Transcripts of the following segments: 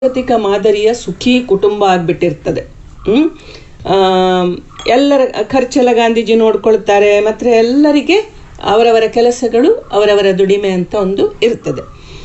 ಜಾಗತಿಕ ಮಾದರಿಯ ಸುಖಿ ಕುಟುಂಬ ಆಗ್ಬಿಟ್ಟಿರ್ತದೆ ಹ್ಮ್ ಆಮ್, ಎಲ್ಲರ ಖರ್ಚೆಲ್ಲ ಗಾಂಧೀಜಿ ನೋಡ್ಕೊಳ್ತಾರೆ ಮತ್ತೆ ಎಲ್ಲರಿಗೆ ಅವರವರ ಕೆಲಸಗಳು ಅವರವರ ದುಡಿಮೆ ಅಂತ ಒಂದು ಇರ್ತದೆ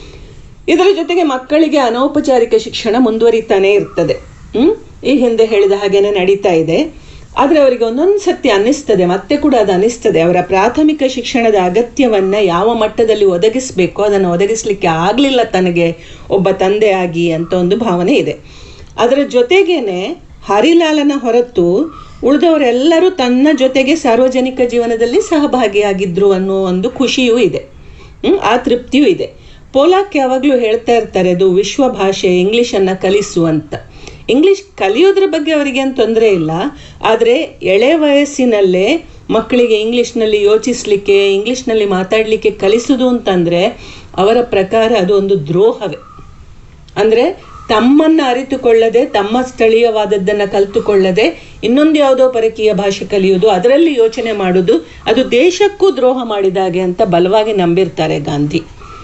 ಇದರ ಜೊತೆಗೆ ಮಕ್ಕಳಿಗೆ ಅನೌಪಚಾರಿಕ ಶಿಕ್ಷಣ ಮುಂದುವರಿತಾನೆ ಇರ್ತದೆ ಹ್ಮ್ ಈ ಹಿಂದೆ ಹೇಳಿದ ಹಾಗೇನೆ ನಡೀತಾ ಇದೆ ಆದ್ರೆ ಅವರಿಗೆ ಒಂದೊಂದು ಸತಿ ಅನ್ನಿಸ್ತದೆ ಮತ್ತೆ ಕೂಡ ಅದು ಅನ್ನಿಸ್ತದೆ ಅವರ ಪ್ರಾಥಮಿಕ ಶಿಕ್ಷಣದ ಅಗತ್ಯವನ್ನ ಯಾವ ಮಟ್ಟದಲ್ಲಿ ಒದಗಿಸಬೇಕು ಅದನ್ನು ಒದಗಿಸ್ಲಿಕ್ಕೆ ಆಗ್ಲಿಲ್ಲ ತನಗೆ ಒಬ್ಬ ತಂದೆಯಾಗಿ ಅಂತ ಒಂದು ಭಾವನೆ ಇದೆ ಅದರ ಜೊತೆಗೇನೆ ಹರಿಲಾಲನ ಹೊರತು ಉಳಿದವರೆಲ್ಲರೂ ತನ್ನ ಜೊತೆಗೆ ಸಾರ್ವಜನಿಕ ಜೀವನದಲ್ಲಿ ಸಹಭಾಗಿಯಾಗಿದ್ರು ಅನ್ನೋ ಒಂದು ಖುಷಿಯೂ ಇದೆ ಹ್ಮ್ ಆ ತೃಪ್ತಿಯೂ ಇದೆ ಪೋಲಾಕ್ ಯಾವಾಗಲೂ ಹೇಳ್ತಾ ಇರ್ತಾರೆ ಅದು ವಿಶ್ವ ಭಾಷೆ ಇಂಗ್ಲಿಷನ್ನು ಕಲಿಸು ಅಂತ ಇಂಗ್ಲಿಷ್ ಕಲಿಯೋದ್ರ ಬಗ್ಗೆ ಅವರಿಗೆ ಏನು ತೊಂದರೆ ಇಲ್ಲ ಆದರೆ ಎಳೆ ವಯಸ್ಸಿನಲ್ಲೇ ಮಕ್ಕಳಿಗೆ ಇಂಗ್ಲಿಷ್ನಲ್ಲಿ ಯೋಚಿಸ್ಲಿಕ್ಕೆ ಇಂಗ್ಲಿಷ್ನಲ್ಲಿ ಮಾತಾಡಲಿಕ್ಕೆ ಕಲಿಸುದು ಅಂತಂದರೆ ಅವರ ಪ್ರಕಾರ ಅದು ಒಂದು ದ್ರೋಹವೇ ಅಂದರೆ ತಮ್ಮನ್ನು ಅರಿತುಕೊಳ್ಳದೆ ತಮ್ಮ ಸ್ಥಳೀಯವಾದದ್ದನ್ನು ಕಲಿತುಕೊಳ್ಳದೆ ಇನ್ನೊಂದು ಯಾವುದೋ ಪರಕೀಯ ಭಾಷೆ ಕಲಿಯುವುದು ಅದರಲ್ಲಿ ಯೋಚನೆ ಮಾಡುವುದು ಅದು ದೇಶಕ್ಕೂ ದ್ರೋಹ ಮಾಡಿದಾಗೆ ಅಂತ ಬಲವಾಗಿ ನಂಬಿರ್ತಾರೆ ಗಾಂಧಿ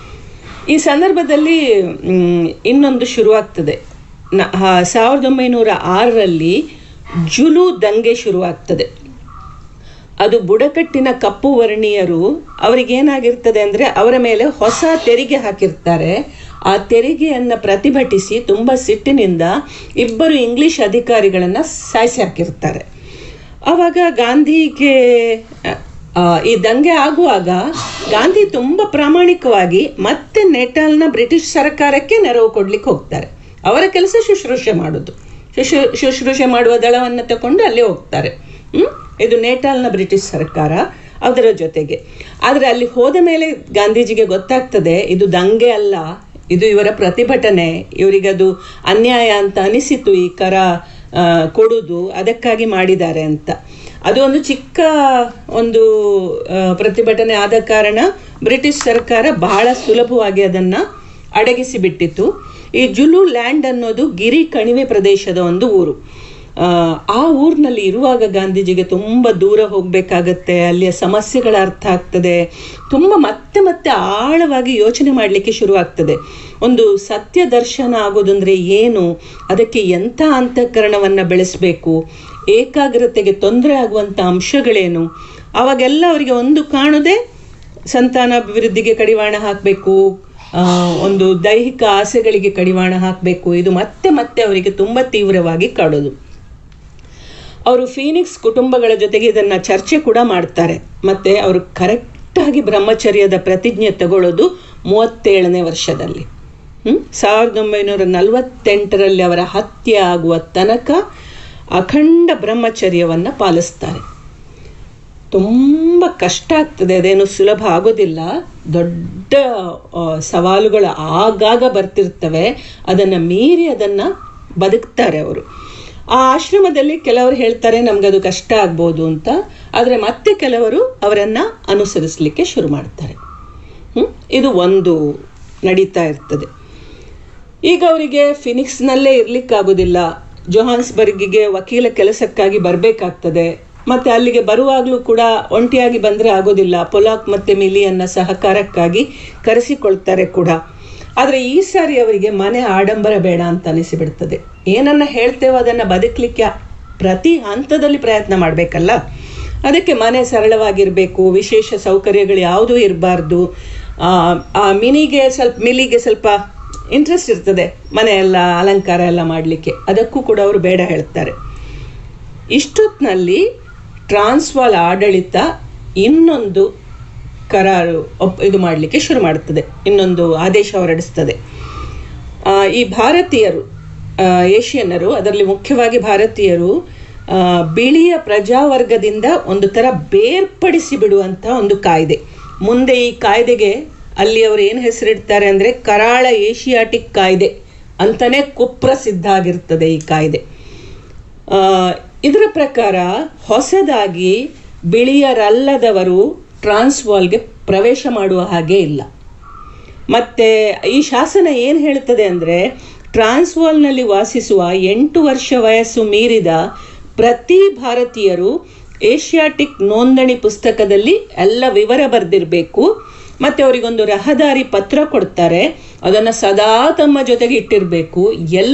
ಈ ಸಂದರ್ಭದಲ್ಲಿ ಮ್, ಇನ್ನೊಂದು ಶುರುವಾಗ್ತದೆ ನ ಹ- ಸಾವಿರದ ಒಂಬೈನೂರ ಆರರಲ್ಲಿ ಜುಲು ದಂಗೆ ಶುರುವಾಗ್ತದೆ ಅದು ಬುಡಕಟ್ಟಿನ ಕಪ್ಪು ವರ್ಣೀಯರು ಅವರಿಗೇನಾಗಿರ್ತದೆ ಅಂದರೆ ಅವರ ಮೇಲೆ ಹೊಸ ತೆರಿಗೆ ಹಾಕಿರ್ತಾರೆ ಆ ತೆರಿಗೆಯನ್ನು ಪ್ರತಿಭಟಿಸಿ ತುಂಬ ಸಿಟ್ಟಿನಿಂದ ಇಬ್ಬರು ಇಂಗ್ಲಿಷ್ ಅಧಿಕಾರಿಗಳನ್ನು ಸಾಯಿಸಿ ಹಾಕಿರ್ತಾರೆ ಆವಾಗ ಗಾಂಧಿಗೆ ಆ, ಈ ದಂಗೆ ಆಗುವಾಗ ಗಾಂಧಿ ತುಂಬ ಪ್ರಾಮಾಣಿಕವಾಗಿ ಮತ್ತೆ ನೆಟಾಲ್ನ ಬ್ರಿಟಿಷ್ ಸರ್ಕಾರಕ್ಕೆ ನೆರವು ಕೊಡ್ಲಿಕ್ಕೆ ಹೋಗ್ತಾರೆ ಅವರ ಕೆಲಸ ಶುಶ್ರೂಷೆ ಮಾಡೋದು ಶುಶ್ರೂ ಶುಶ್ರೂಷೆ ಮಾಡುವ ದಳವನ್ನು ತಗೊಂಡು ಅಲ್ಲೇ ಹೋಗ್ತಾರೆ ಹ್ಮ್? ಇದು ನೇಟಾಲ್ನ ಬ್ರಿಟಿಷ್ ಸರ್ಕಾರ ಅದರ ಜೊತೆಗೆ ಆದರೆ ಅಲ್ಲಿ ಹೋದ ಮೇಲೆ ಗಾಂಧೀಜಿಗೆ ಗೊತ್ತಾಗ್ತದೆ ಇದು ದಂಗೆ ಅಲ್ಲ ಇದು ಇವರ ಪ್ರತಿಭಟನೆ ಇವರಿಗದು ಅನ್ಯಾಯ ಅಂತ ಅನಿಸಿತು ಈ ಕರ ಆ, ಕೊಡುದು ಅದಕ್ಕಾಗಿ ಮಾಡಿದ್ದಾರೆ ಅಂತ ಅದು ಒಂದು ಚಿಕ್ಕ ಒಂದು ಆ, ಪ್ರತಿಭಟನೆ ಆದ ಕಾರಣ ಬ್ರಿಟಿಷ್ ಸರ್ಕಾರ ಬಹಳ ಸುಲಭವಾಗಿ ಅದನ್ನು ಅಡಗಿಸಿ ಬಿಟ್ಟಿತ್ತು ಈ ಜುಲು ಲ್ಯಾಂಡ್ ಅನ್ನೋದು ಗಿರಿ ಕಣಿವೆ ಪ್ರದೇಶದ ಒಂದು ಊರು ಆ, ಆ ಊರಿನಲ್ಲಿ ಇರುವಾಗ ಗಾಂಧೀಜಿಗೆ ತುಂಬ ದೂರ ಹೋಗಬೇಕಾಗತ್ತೆ ಅಲ್ಲಿಯ ಸಮಸ್ಯೆಗಳ ಅರ್ಥ ಆಗ್ತದೆ ತುಂಬ ಮತ್ತೆ ಮತ್ತೆ ಆಳವಾಗಿ ಯೋಚನೆ ಮಾಡಲಿಕ್ಕೆ ಶುರುವಾಗ್ತದೆ ಒಂದು ಸತ್ಯ ದರ್ಶನ ಆಗೋದಂದ್ರೆ ಏನು ಅದಕ್ಕೆ ಎಂಥ ಅಂತಃಕರಣವನ್ನು ಬೆಳೆಸಬೇಕು ಏಕಾಗ್ರತೆಗೆ ತೊಂದರೆ ಆಗುವಂಥ ಅಂಶಗಳೇನು ಅವಾಗೆಲ್ಲ ಅವರಿಗೆ ಒಂದು ಕಾಣದೆ ಸಂತಾನಾಭಿವೃದ್ಧಿಗೆ ಕಡಿವಾಣ ಹಾಕಬೇಕು ಒಂದು ದೈಹಿಕ ಆಸೆಗಳಿಗೆ ಕಡಿವಾಣ ಹಾಕಬೇಕು ಇದು ಮತ್ತೆ ಮತ್ತೆ ಅವರಿಗೆ ತುಂಬ ತೀವ್ರವಾಗಿ ಕಾಡೋದು ಅವರು ಫೀನಿಕ್ಸ್ ಕುಟುಂಬಗಳ ಜೊತೆಗೆ ಇದನ್ನು ಚರ್ಚೆ ಕೂಡ ಮಾಡ್ತಾರೆ ಮತ್ತು ಅವರು ಕರೆಕ್ಟಾಗಿ ಬ್ರಹ್ಮಚರ್ಯದ ಪ್ರತಿಜ್ಞೆ ತಗೊಳ್ಳೋದು ಮೂವತ್ತೇಳನೇ ವರ್ಷದಲ್ಲಿ ಹ್ಮ್? ಸಾವಿರದ ಒಂಬೈನೂರ ನಲವತ್ತೆಂಟರಲ್ಲಿ ಅವರ ಹತ್ಯೆ ಆಗುವ ತನಕ ಅಖಂಡ ಬ್ರಹ್ಮಚರ್ಯವನ್ನು ಪಾಲಿಸ್ತಾರೆ ತುಂಬ ಕಷ್ಟ ಆಗ್ತದೆ ಅದೇನು ಸುಲಭ ಆಗೋದಿಲ್ಲ ದೊಡ್ಡ ಆ, ಸವಾಲುಗಳು ಆಗಾಗ ಬರ್ತಿರ್ತವೆ ಅದನ್ನು ಮೀರಿ ಅದನ್ನು ಬದುಕ್ತಾರೆ ಅವರು ಆ ಆಶ್ರಮದಲ್ಲಿ ಕೆಲವರು ಹೇಳ್ತಾರೆ ನಮಗದು ಕಷ್ಟ ಆಗ್ಬೋದು ಅಂತ ಆದರೆ ಮತ್ತೆ ಕೆಲವರು ಅವರನ್ನು ಅನುಸರಿಸಲಿಕ್ಕೆ ಶುರು ಮಾಡ್ತಾರೆ ಹ್ಮ್? ಇದು ಒಂದು ನಡೀತಾ ಇರ್ತದೆ ಈಗ ಅವರಿಗೆ ಫಿನಿಕ್ಸ್ನಲ್ಲೇ ಇರ್ಲಿಕ್ಕಾಗೋದಿಲ್ಲ ಜೊಹಾನ್ಸ್ಬರ್ಗಿಗೆ ವಕೀಲ ಕೆಲಸಕ್ಕಾಗಿ ಬರಬೇಕಾಗ್ತದೆ ಮತ್ತೆ ಅಲ್ಲಿಗೆ ಬರುವಾಗಲೂ ಕೂಡ ಒಂಟಿಯಾಗಿ ಬಂದರೆ ಆಗೋದಿಲ್ಲ ಪೊಲಾಕ್ ಮತ್ತೆ ಮಿಲಿಯನ್ನ ಸಹಕಾರಕ್ಕಾಗಿ ಕರೆಸಿಕೊಳ್ತಾರೆ ಕೂಡ ಆದರೆ ಈ ಸಾರಿ ಅವರಿಗೆ ಮನೆ ಆಡಂಬರ ಬೇಡ ಅಂತ ಅನಿಸಿಬಿಡ್ತದೆ ಏನನ್ನ ಹೇಳ್ತೇವೋ ಅದನ್ನು ಬದುಕಲಿಕ್ಕೆ ಪ್ರತಿ ಹಂತದಲ್ಲಿ ಪ್ರಯತ್ನ ಮಾಡಬೇಕಲ್ಲ ಅದಕ್ಕೆ ಮನೆ ಸರಳವಾಗಿರಬೇಕು ವಿಶೇಷ ಸೌಕರ್ಯಗಳು ಯಾವುದೂ ಇರಬಾರ್ದು ಆ ಮಿನಿಗೆ ಸ್ವಲ್ಪ ಮಿಲಿಗೆ ಸ್ವಲ್ಪ ಇಂಟ್ರೆಸ್ಟ್ ಇರ್ತದೆ ಮನೆ ಎಲ್ಲ ಅಲಂಕಾರ ಎಲ್ಲ ಮಾಡಲಿಕ್ಕೆ ಅದಕ್ಕೂ ಕೂಡ ಅವರು ಬೇಡ ಹೇಳ್ತಾರೆ ಇಷ್ಟೊತ್ತಿನಲ್ಲಿ ಟ್ರಾನ್ಸ್ವಾಲ್ ಆಡಳಿತ ಇನ್ನೊಂದು ಕರಾರು ಒಪ್ ಇದು ಮಾಡಲಿಕ್ಕೆ ಶುರು ಮಾಡ್ತದೆ ಇನ್ನೊಂದು ಆದೇಶ ಹೊರಡಿಸ್ತದೆ ಆ, ಈ ಭಾರತೀಯರು ಆ, ಏಷ್ಯನ್ನರು ಅದರಲ್ಲಿ ಮುಖ್ಯವಾಗಿ ಭಾರತೀಯರು ಆ, ಬಿಳಿಯ ಪ್ರಜಾವರ್ಗದಿಂದ ಒಂದು ಥರ ಬೇರ್ಪಡಿಸಿ ಬಿಡುವಂಥ ಒಂದು ಕಾಯ್ದೆ ಮುಂದೆ ಈ ಕಾಯ್ದೆಗೆ ಅಲ್ಲಿ ಅವರು ಏನು ಹೆಸರಿಡ್ತಾರೆ ಅಂದರೆ ಕರಾಳ ಏಷಿಯಾಟಿಕ್ ಕಾಯ್ದೆ ಅಂತಲೇ ಕುಪ್ರಸಿದ್ಧ ಆಗಿರ್ತದೆ ಈ ಕಾಯ್ದೆ ಆ, ಇದರ ಪ್ರಕಾರ ಹೊಸದಾಗಿ ಬಿಳಿಯರಲ್ಲದವರು ಟ್ರಾನ್ಸ್ವಾಲ್ಗೆ ಪ್ರವೇಶ ಮಾಡುವ ಹಾಗೆ ಇಲ್ಲ ಮತ್ತೆ ಈ ಶಾಸನ ಏನು ಹೇಳ್ತದೆ ಅಂದರೆ ಟ್ರಾನ್ಸ್ವಾಲ್ನಲ್ಲಿ ವಾಸಿಸುವ ಎಂಟು ವರ್ಷ ವಯಸ್ಸು ಮೀರಿದ ಪ್ರತಿ ಭಾರತೀಯರು ಏಷ್ಯಾಟಿಕ್ ನೋಂದಣಿ ಪುಸ್ತಕದಲ್ಲಿ ಎಲ್ಲ ವಿವರ ಬರೆದಿರಬೇಕು ಮತ್ತೆ ಅವರಿಗೊಂದು ರಹದಾರಿ ಪತ್ರ ಕೊಡ್ತಾರೆ ಅದನ್ನು ಸದಾ ತಮ್ಮ ಜೊತೆಗೆ ಇಟ್ಟಿರಬೇಕು ಎಲ್ಲ